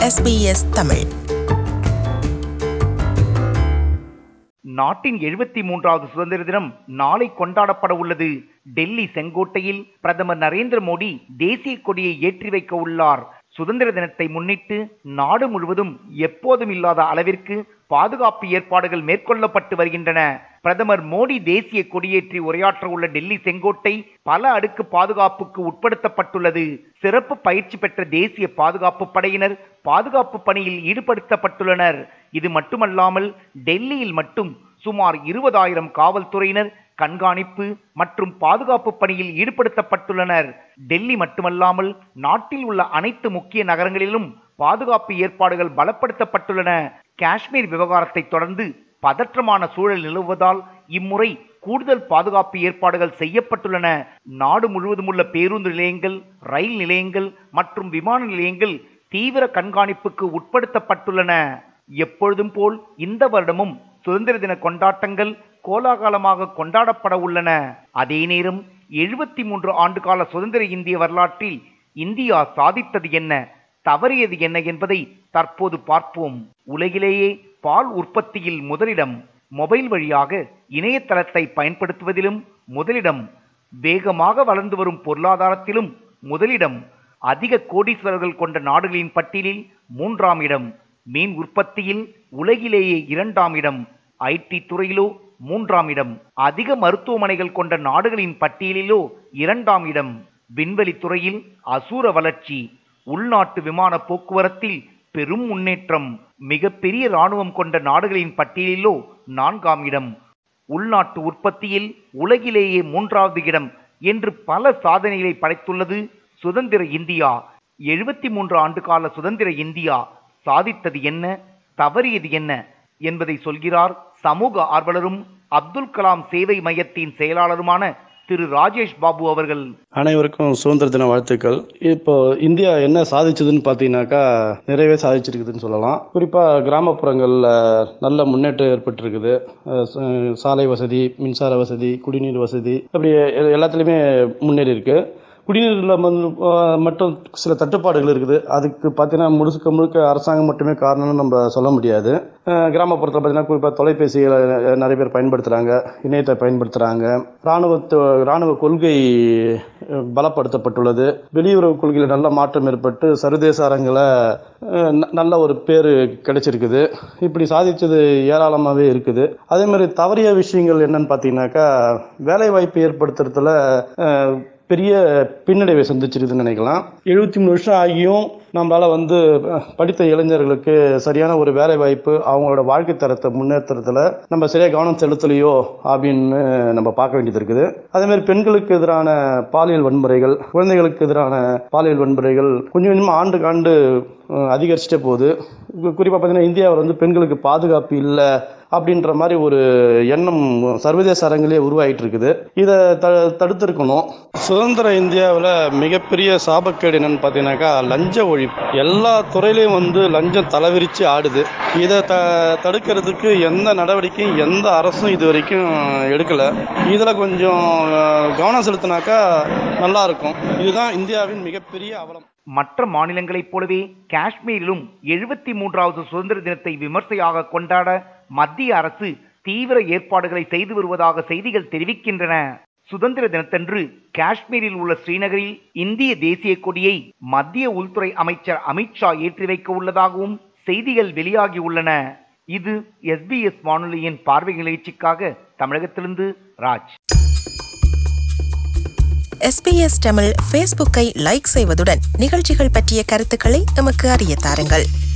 SBS Tamil நாட்டின் எழுபத்தி மூன்றாவது சுதந்திர தினம் நாளை கொண்டாடப்பட உள்ளது டெல்லி செங்கோட்டையில் பிரதமர் நரேந்திர மோடி தேசிய கொடியை ஏற்றி வைக்க உள்ளார் சுதந்திர தினத்தை முன்னிட்டு நாடு முழுவதும் எப்போதும் இல்லாத அளவிற்கு பாதுகாப்பு ஏற்பாடுகள் மேற்கொள்ளப்பட்டு வருகின்றன பிரதமர் மோடி தேசிய கொடியேற்றி உரையாற்ற உள்ள டெல்லி செங்கோட்டை பல அடுக்கு பாதுகாப்புக்கு உட்படுத்தப்பட்டுள்ளது சிறப்பு பயிற்சி பெற்ற தேசிய பாதுகாப்பு படையினர் பாதுகாப்பு பணியில் ஈடுபடுத்தப்பட்டுள்ளனர் இது மட்டுமல்லாமல் டெல்லியில் மட்டும் சுமார் இருபதாயிரம் காவல்துறையினர் கண்காணிப்பு மற்றும் பாதுகாப்பு பணியில் ஈடுபடுத்தப்பட்டுள்ளனர் டெல்லி மட்டுமல்லாமல் நாட்டில் உள்ள அனைத்து முக்கிய நகரங்களிலும் பாதுகாப்பு ஏற்பாடுகள் பலப்படுத்தப்பட்டுள்ளன காஷ்மீர் விவகாரத்தை தொடர்ந்து பதற்றமான சூழல் நிலவுவதால் இம்முறை கூடுதல் பாதுகாப்பு ஏற்பாடுகள் செய்யப்பட்டுள்ளன நாடு முழுவதும் உள்ள பேருந்து நிலையங்கள் ரயில் நிலையங்கள் மற்றும் விமான நிலையங்கள் தீவிர கண்காணிப்புக்கு உட்படுத்தப்பட்டுள்ளன எப்பொழுதும் போல் இந்த வருடமும் சுதந்திர தின கொண்டாட்டங்கள் கோலாகலமாக கொண்டாடப்பட உள்ளன அதே நேரம் எழுபத்தி மூன்று ஆண்டுகால சுதந்திர இந்திய வரலாற்றில் இந்தியா சாதித்தது என்ன தவறியது என்ன என்பதை தற்போது பார்ப்போம் உலகிலேயே பால் உற்பத்தியில் முதலிடம் மொபைல் வழியாக இணையதளத்தை பயன்படுத்துவதிலும் முதலிடம் வேகமாக வளர்ந்து வரும் பொருளாதாரத்திலும் முதலிடம் அதிக கோடீஸ்வரர்கள் கொண்ட நாடுகளின் பட்டியலில் மூன்றாம் இடம் மீன் உற்பத்தியில் உலகிலேயே இரண்டாம் இடம் ஐடி துறையிலோ மூன்றாம் இடம் அதிக மருத்துவமனைகள் கொண்ட நாடுகளின் பட்டியலிலோ இரண்டாம் இடம் விண்வெளி துறையில் அசூர வளர்ச்சி உள்நாட்டு விமான போக்குவரத்தில் பெரும் முன்னேற்றம் மிகப்பெரிய இராணுவம் கொண்ட நாடுகளின் பட்டியலிலோ நான்காம் இடம் உள்நாட்டு உற்பத்தியில் உலகிலேயே மூன்றாவது இடம் என்று பல சாதனைகளை படைத்துள்ளது சுதந்திர இந்தியா எழுபத்தி மூன்று ஆண்டு கால சுதந்திர இந்தியா சாதித்தது என்ன தவறியது என்ன என்பதை சொல்கிறார் சமூக ஆர்வலரும் அப்துல் கலாம் சேவை மையத்தின் செயலாளருமான திரு ராஜேஷ் பாபு அவர்கள் அனைவருக்கும் சுதந்திர தின வாழ்த்துக்கள் இப்போ இந்தியா என்ன சாதிச்சதுன்னு பார்த்தீங்கன்னாக்கா நிறையவே சாதிச்சிருக்குதுன்னு சொல்லலாம் குறிப்பாக கிராமப்புறங்களில் நல்ல முன்னேற்றம் ஏற்பட்டிருக்குது அஹ் ச- சாலை வசதி மின்சார வசதி குடிநீர் வசதி அப்படி எ- எல்லாத்துலேயுமே முன்னேறி இருக்கு குடிநீரில் வந்து அஹ், மட்டும் சில தட்டுப்பாடுகள் இருக்குது அதுக்கு பார்த்தீங்கன்னா முழுக்க முழுக்க அரசாங்கம் மட்டுமே காரணம்னு நம்ம சொல்ல முடியாது அஹ், கிராமப்புறத்தில் பார்த்தீங்கன்னா குறிப்பாக தொலைபேசிகளை அஹ், நிறைய பேர் பயன்படுத்துகிறாங்க இணையத்தை பயன்படுத்துகிறாங்க இராணுவத்து இராணுவ கொள்கை அஹ், பலப்படுத்தப்பட்டுள்ளது வெளியுறவு கொள்கையில் நல்ல மாற்றம் ஏற்பட்டு சர்வதேச அரங்கில் அஹ், ந- நல்ல ஒரு பேர் கிடைச்சிருக்குது இப்படி சாதிச்சது ஏராளமாகவே இருக்குது அதே மாதிரி தவறிய விஷயங்கள் என்னன்னு பார்த்தீங்கன்னாக்கா வேலைவாய்ப்பு ஏற்படுத்துறதுல அஹ், பெரிய பின்னடைவை சந்திச்சிருக்குதுன்னு நினைக்கலாம் எழுபத்தி மூணு வருஷம் ஆகியும் நம்மளால் வந்து அஹ், படித்த இளைஞர்களுக்கு சரியான ஒரு வேலை வாய்ப்பு அவங்களோட வாழ்க்கை தரத்தை முன்னேற்றத்தில் நம்ம சரியாக கவனம் செலுத்தலையோ அப்படின்னு நம்ம பார்க்க வேண்டியது இருக்குது அதே மாதிரி பெண்களுக்கு எதிரான பாலியல் வன்முறைகள் குழந்தைகளுக்கு எதிரான பாலியல் வன்முறைகள் கொஞ்சம் கொஞ்சமாக ஆண்டுக்கு ஆண்டு அஹ், அதிகரிச்சுட்டே போகுது குறிப்பாக பார்த்தீங்கன்னா இந்தியாவில் வந்து பெண்களுக்கு பாதுகாப்பு இல்லை அப்படின்ற மாதிரி ஒரு எண்ணம் சர்வதேச அரங்கிலே உருவாகிட்டு இருக்குது இதை த தடுத்திருக்கணும் சுதந்திர இந்தியாவில் மிகப்பெரிய சாபக்கேடு என்னன்னு பார்த்தீங்கன்னாக்கா லஞ்ச ஒழிப்பு எல்லா துறையிலையும் வந்து லஞ்சம் தலைவிரிச்சு ஆடுது இதை த தடுக்கிறதுக்கு எந்த நடவடிக்கையும் எந்த அரசும் இது வரைக்கும் எடுக்கலை இதில் கொஞ்சம் அஹ், கவனம் செலுத்தினாக்கா நல்லா இருக்கும் இதுதான் இந்தியாவின் மிகப்பெரிய அவலம் மற்ற மாநிலங்களைப் போலவே காஷ்மீரிலும் எழுபத்தி மூன்றாவது சுதந்திர தினத்தை விமர்சையாக கொண்டாட மத்திய அரசு தீவிர ஏற்பாடுகளை செய்து வருவதாக செய்திகள் தெரிவிக்கின்றன சுதந்திர தினத்தன்று காஷ்மீரில் உள்ள ஸ்ரீநகரில் இந்திய தேசிய கொடியை மத்திய உள்துறை அமைச்சர் அமித்ஷா ஏற்றி வைக்க உள்ளதாகவும் செய்திகள் வெளியாகியுள்ளன இது எஸ்பிஎஸ் வானொலியின் பார்வை நிகழ்ச்சிக்காக தமிழகத்திலிருந்து ராஜ் எஸ்பிஎஸ் தமிழ் ஃபேஸ்புக்கை லைக் செய்வதுடன் நிகழ்ச்சிகள் பற்றிய கருத்துக்களை எமக்கு அறிய தாருங்கள்